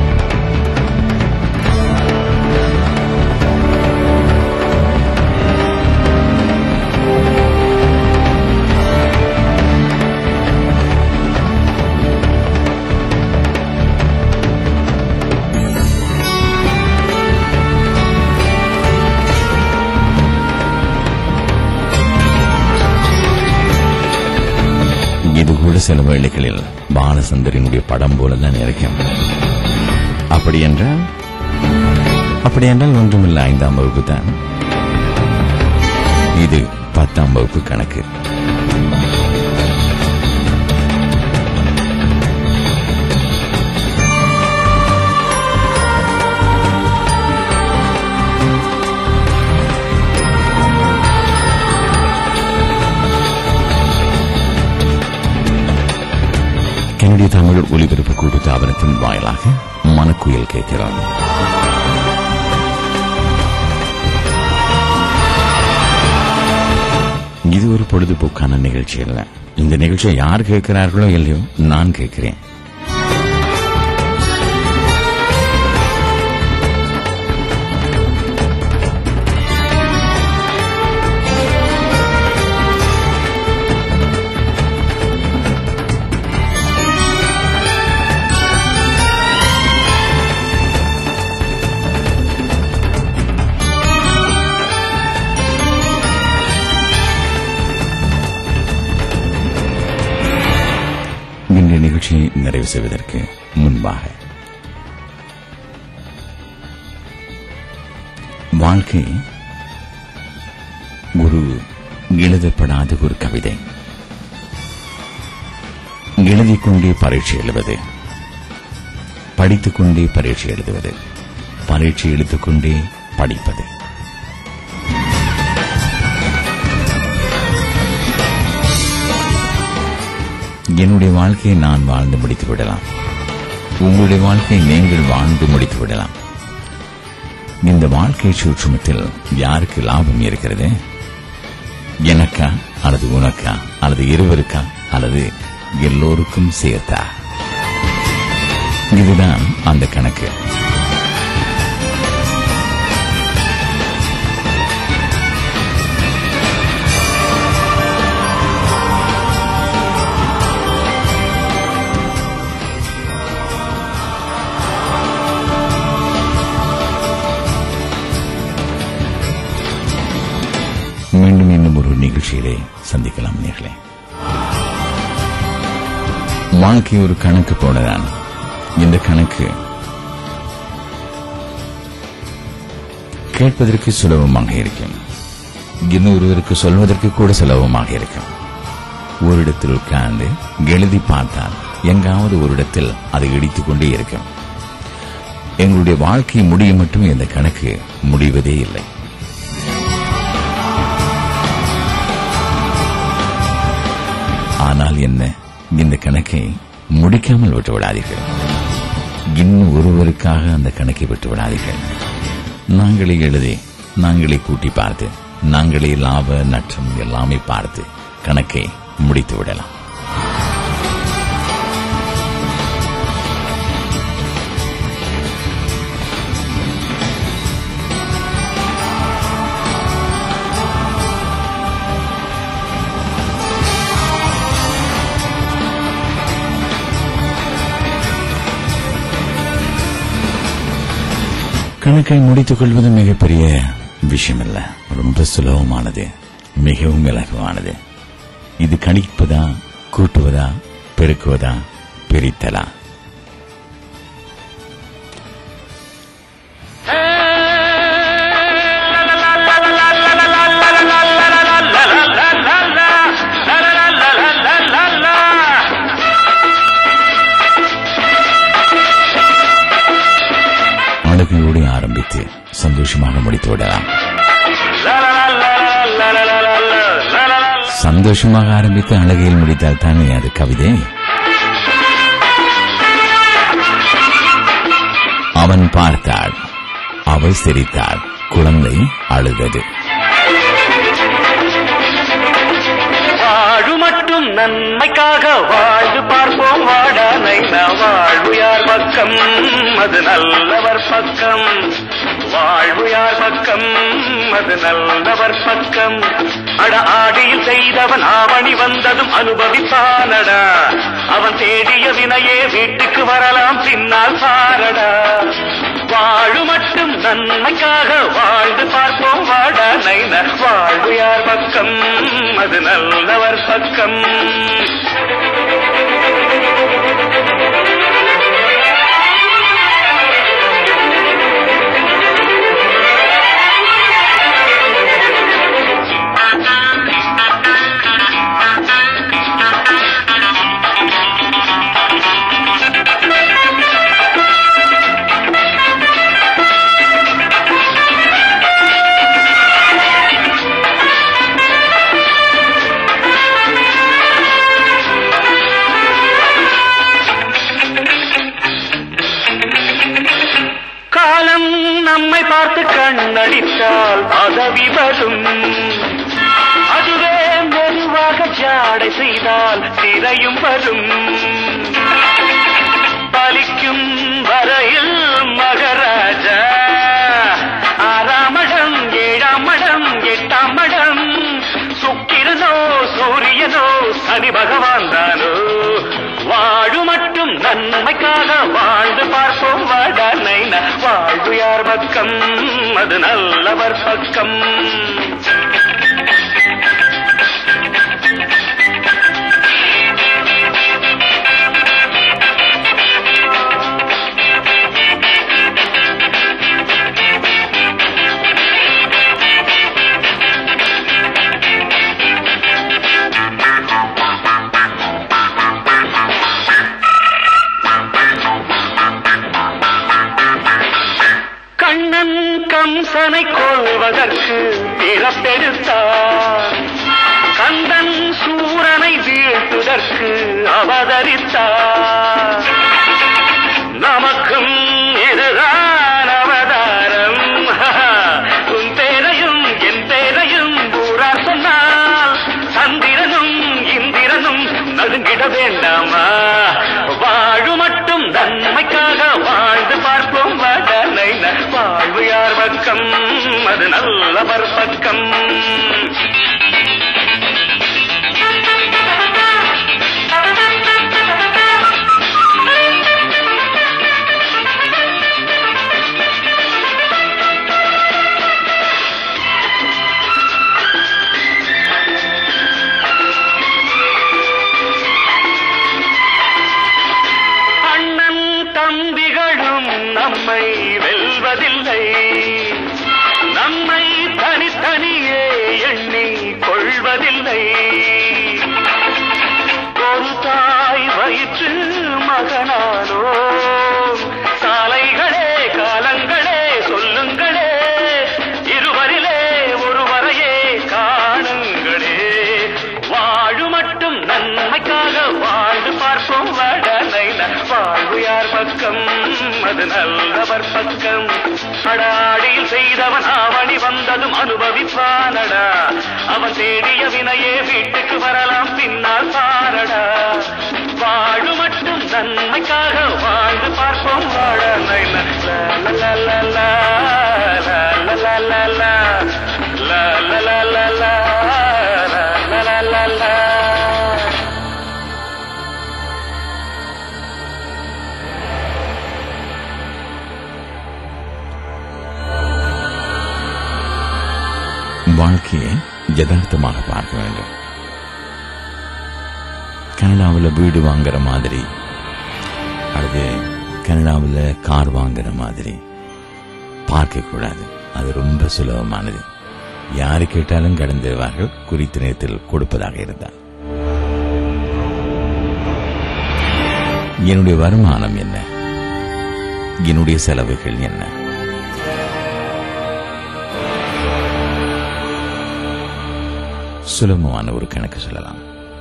இது கூட சில வேளைகளில் பாலசந்தரினுடைய படம் போலதான் இருக்கும் அப்படி என்றால் அப்படி என்றால் ஒன்றுமில்லை ஐந்தாம் வகுப்பு தான் இது பத்தாம் வகுப்பு கணக்கு கனடிய தமிழ் ஒலிபரப்பு கூட்டு தாபனத்தின் வாயிலாக மனக்குயில் கேட்கிறான் இது ஒரு பொழுதுபோக்கான நிகழ்ச்சி அல்ல இந்த நிகழ்ச்சியை யார் கேட்கிறார்களோ இல்லையோ நான் கேட்கிறேன் இன்றைய நிகழ்ச்சியை நிறைவு செய்வதற்கு முன்பாக வாழ்க்கை ஒரு எழுதப்படாத ஒரு கவிதை எழுதிக் கொண்டே பரீட்சை எழுதுவது படித்துக் கொண்டே பரீட்சை எழுதுவது பரீட்சை எழுதிக் கொண்டே படிப்பது என்னுடைய வாழ்க்கையை நான் வாழ்ந்து முடித்து விடலாம் உங்களுடைய வாழ்க்கையை நீங்கள் வாழ்ந்து முடித்து விடலாம் இந்த வாழ்க்கை சூட்சுமத்தில் யாருக்கு லாபம் இருக்கிறது எனக்கா அல்லது உனக்கா அல்லது இருவருக்கா அல்லது எல்லோருக்கும் சேர்த்தா இதுதான் அந்த கணக்கு மீண்டும் இன்னும் ஒரு நிகழ்ச்சியிலே சந்திக்கலாம் நேர்களே வாழ்க்கை ஒரு கணக்கு போலதான் இந்த கணக்கு கேட்பதற்கு சுலபமாக இருக்கும் இன்னொருவருக்கு சொல்வதற்கு கூட சுலபமாக இருக்கும் ஒரு இடத்தில் உட்கார்ந்து எழுதி பார்த்தால் எங்காவது ஒரு இடத்தில் அதை இடித்துக் கொண்டே இருக்கும் எங்களுடைய வாழ்க்கை முடியும் மட்டும் இந்த கணக்கு முடிவதே இல்லை ஆனால் என்ன இந்த கணக்கை முடிக்காமல் விட்டு விடாதீர்கள் இன்னும் ஒருவருக்காக அந்த கணக்கை விட்டு விடாதீர்கள் நாங்களே எழுதி நாங்களே கூட்டி பார்த்து நாங்களே லாப நட்டம் எல்லாமே பார்த்து கணக்கை முடித்து விடலாம் கணக்கை முடித்துக் கொள்வது மிகப்பெரிய விஷயமல்ல ரொம்ப சுலபமானது மிகவும் இலகுவானது இது கணிப்பதா கூட்டுவதா பெருக்குவதா பிரித்தலா அழகையோடு ஆரம்பித்து சந்தோஷமாக முடித்து விடலாம் சந்தோஷமாக ஆரம்பித்து அழகையில் முடித்தால் தானே அது கவிதை அவன் பார்த்தாள் அவள் சிரித்தாள் குழந்தை அழுதது
வாழு மட்டும் நன்மைக்காக வாழ்ந்து பார்ப்போம் வாடா நைனா வாழ்வு யார் பக்கம் அது நல்லவர் பக்கம் வாழ்வு யார் பக்கம் அது நல்லவர் பக்கம் அட ஆடியில் செய்தவன் ஆவணி வந்ததும் அனுபவிப்பானடா அவன் தேடிய வினையே வீட்டுக்கு வரலாம் பின்னால் பாரடா வாழு மட்டும் நன்மைக்காக வாழ்ந்து பார்ப்போம் வாடா நைன வாழ்வு யார் பக்கம் அது நல்லவர் பக்கம் காலம் நம்மை பார்த்து கண்ணடித்தால் பதவி வரும் அதுவே மெதுவாக ஜாடை செய்தால் திரையும் வரும் பலிக்கும் வரையில் மகராஜா ஆறாம் மடம் ஏழாம் மடம் எட்டாம் மடம் சுக்கிரனோ சூரியனோ சனி பகவான் தானோ வாழு மட்டும் நன்மைக்காக வாழ்ந்து பார்ப்போம் வாடா நைன வாழ்வு யார் பக்கம் அது நல்லவர் பக்கம் கண்ணன் கம்சனை கொள்வதற்கு பிறப்பெடுத்தார் கந்தன் சூரனை வீழ்த்துதற்கு அவதரித்தார் நமக்கும் இதுதான் அவதாரம் வருவதில்லை ஒரு தாய் வயிற்று மகனானோ சாலைகளே காலங்களே சொல்லுங்களே இருவரிலே ஒருவரையே காணுங்களே வாழு மட்டும் நன்மைக்காக வாழ்ந்து பார்ப்போம் வடலை வாழ்வு யார் பக்கம் அது நல்லவர் பக்கம் அடாடியில் செய்தவன் ஆவணி வந்ததும் அனுபவிப்பானடா அவன் தேடிய வினையே வீட்டுக்கு வரலாம் பின்னால் பாரடா வாழு மட்டும் நன்மைக்காக வாழ்ந்து பார்ப்போம் வாழலை
வாழ்க்கையை யதார்த்தமாக பார்க்க வேண்டும் கனடாவில் வீடு வாங்குற மாதிரி அல்லது கனடாவில் கார் வாங்குற மாதிரி பார்க்க கூடாது அது ரொம்ப சுலபமானது யாரு கேட்டாலும் கடந்துவார்கள் குறித்த நேரத்தில் கொடுப்பதாக இருந்தால் என்னுடைய வருமானம் என்ன என்னுடைய செலவுகள் என்ன சுலபமான ஒரு கணக்கு சொல்லலாம்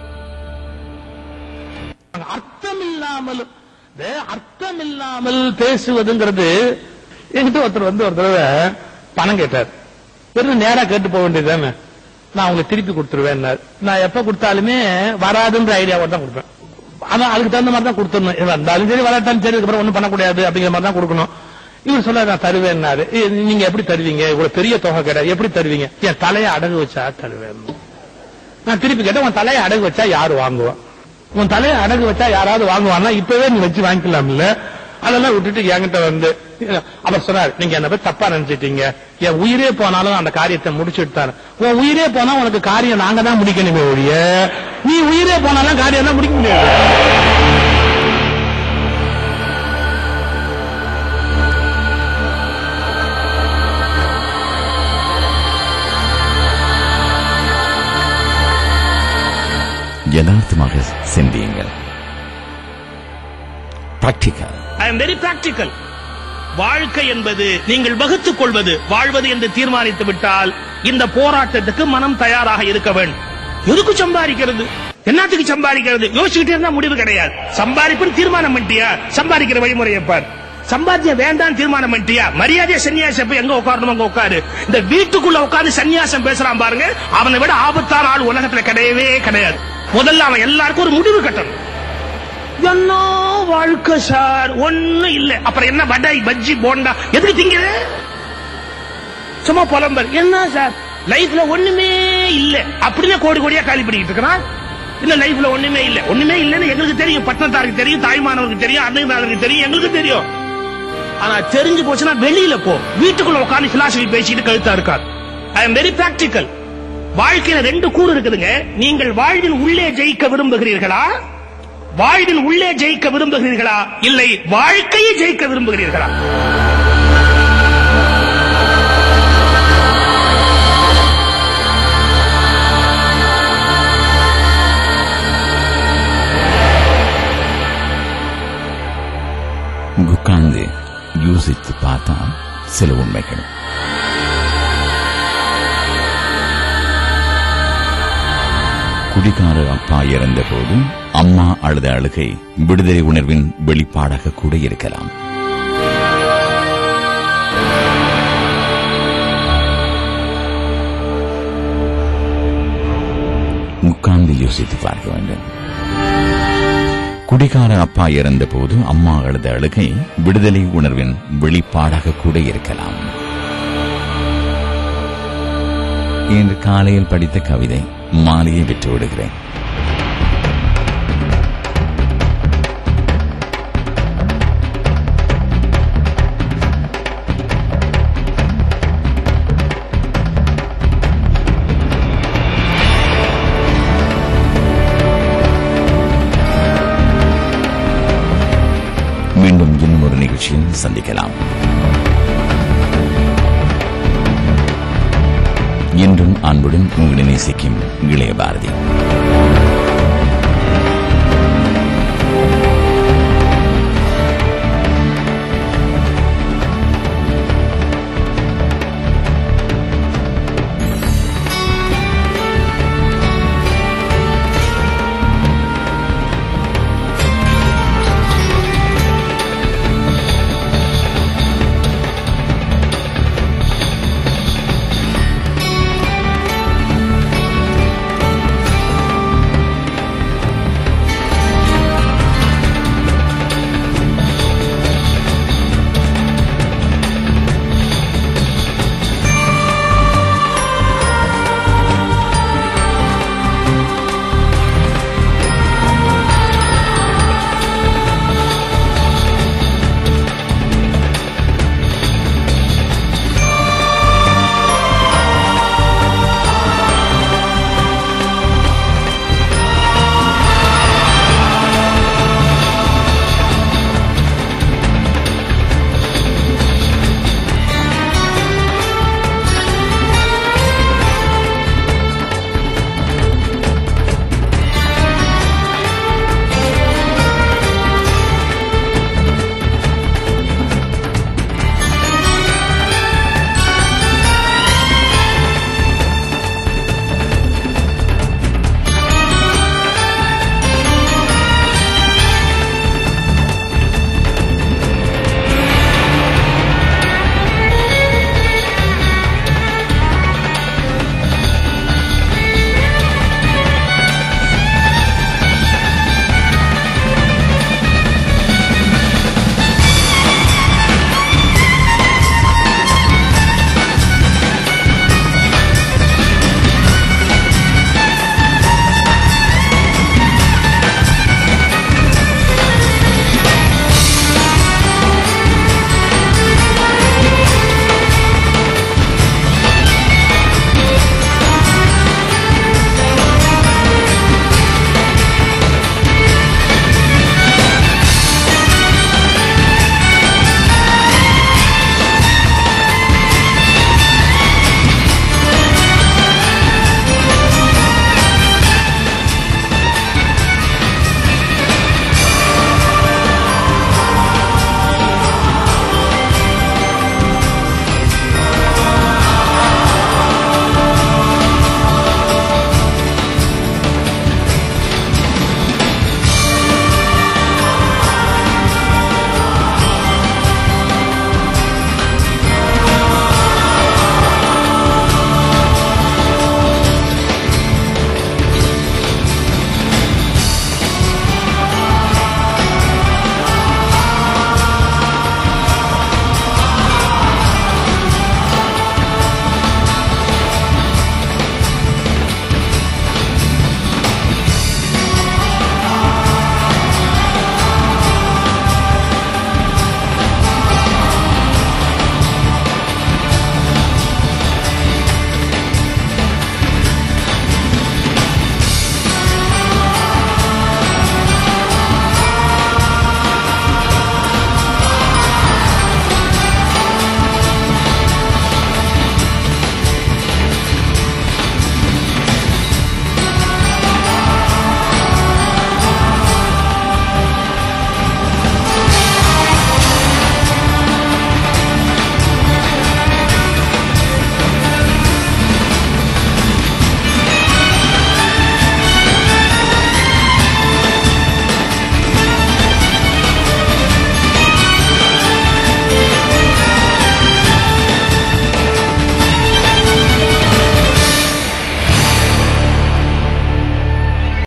அர்த்தம் இல்லாமல் இந்த அர்த்தம் இல்லாமல் பேசுவதுங்கிறது என்கிட்ட ஒருத்தர் வந்து ஒரு தடவை பணம் கேட்டார் வெறும் நேரா கேட்டு போக வேண்டியதுதானே நான் உங்களுக்கு திருப்பி கொடுத்துருவேன் நான் எப்ப கொடுத்தாலுமே வராதுன்ற ஐடியாவோட தான் கொடுப்பேன் ஆனா அதுக்கு தகுந்த மாதிரி தான் கொடுத்துடணும் இது வந்தாலும் சரி வராட்டாலும் சரி அதுக்கப்புறம் ஒண்ணும் பண்ணக்கூடாது அப்படிங்கிற மாதிரி தான் கொடுக்கணும் இவர் சொல்ல நான் தருவேன்னாரு "ஏய், நீங்க எப்படி தருவீங்க இவ்வளவு பெரிய தொகை கிடையாது எப்படி தருவீங்க என் தலையை அடகு வச்சா தருவேன் நான் திருப்பி கேட்டேன் உன் தலையை அடகு வச்சா யாரு வாங்குவா உன் தலையை அடகு வச்சா யாராவது வாங்குவான்னா இப்பவே நீ வச்சு வாங்கிக்கலாம் இல்ல அதெல்லாம் விட்டுட்டு என்கிட்ட வந்து அவர் சொன்னார் நீங்க என்ன போய் தப்பா நினைச்சிட்டீங்க என் உயிரே போனாலும் அந்த காரியத்தை முடிச்சுட்டு தான் உன் உயிரே போனா உனக்கு காரியம் நாங்க தான் முடிக்கணுமே ஒழிய நீ உயிரே போனாலும் காரியம் தான் முடிக்க முடியாது
யதார்த்தமாக சிந்தியுங்கள் practical
I am very practical வாழ்க்கை என்பது நீங்கள் வகுத்துக் கொள்வது வாழ்வது என்று தீர்மானித்து விட்டால் இந்த போராட்டத்துக்கு மனம் தயாராக இருக்க வேண்டும் எதுக்கு சம்பாதிக்கிறது என்னத்துக்கு சம்பாதிக்கிறது யோசிச்சுக்கிட்டே இருந்தா முடிவு கிடையாது சம்பாதிப்புன்னு தீர்மானம் பண்ணிட்டியா சம்பாதிக்கிற வழிமுறையை பார் சம்பாத்தியம் வேண்டாம் தீர்மானம் பண்ணிட்டியா மரியாதை சன்னியாசம் போய் எங்க உட்காரணும் அங்க உட்காரு இந்த வீட்டுக்குள்ள உட்கார்ந்து சன்னியாசம் பேசுறான் பாருங்க அவனை விட ஆபத்தான ஆள் உலகத்துல கிடையவே கிடையாது முதல்ல அவன் எல்லாருக்கும் ஒரு முடிவு கட்டணும் என்ன வாழ்க்கை சார் ஒண்ணும் இல்ல அப்புறம் என்ன வடை பஜ்ஜி போண்டா எதுக்கு திங்கிற சும்மா புலம்பல் என்ன சார் லைஃப்ல ஒண்ணுமே இல்ல அப்படியே கோடி கோடியா காலி பண்ணிட்டு இருக்கிறான் இல்ல லைஃப்ல ஒண்ணுமே இல்ல ஒண்ணுமே இல்லன்னு எங்களுக்கு தெரியும் பட்டணத்தாருக்கு தெரியும் தாய்மானவருக்கு தெரியும் அன்னைக்கு தெரியும் எங்களுக்கு தெரியும் ஆனா தெரிஞ்சு போச்சுன்னா வெளியில போ வீட்டுக்குள்ள உட்கார்ந்து பிலாசபி பேசிட்டு கழுத்தா இருக்காது ஐ எம் வெரி பிராக்டிக்கல் வாழ்க்கையில ரெண்டு கூறு இருக்குதுங்க நீங்கள் வாழ்வின் உள்ளே ஜெயிக்க விரும்புகிறீர்களா வாழ்வின் உள்ளே ஜெயிக்க விரும்புகிறீர்களா இல்லை வாழ்க்கையை ஜெயிக்க விரும்புகிறீர்களா
உட்கார்ந்து யோசித்து பார்த்தா சில உண்மைகள் குடிகார அப்பா இறந்த போது அம்மா அழுத அழுகை விடுதலை உணர்வின் வெளிப்பாடாக கூட இருக்கலாம் உட்கார்ந்து யோசித்து பார்க்க வேண்டும் குடிகார அப்பா இறந்த போது அம்மா அழுத அழுகை விடுதலை உணர்வின் வெளிப்பாடாக கூட இருக்கலாம் இன்று காலையில் படித்த கவிதை மாலையை விட்டு விடுகிறேன் மீண்டும் இன்னும் ஒரு நிகழ்ச்சியில் சந்திக்கலாம் இன்றும் என்றும் அன்புடன் உங்களை நேசிக்கும் இளைய பாரதி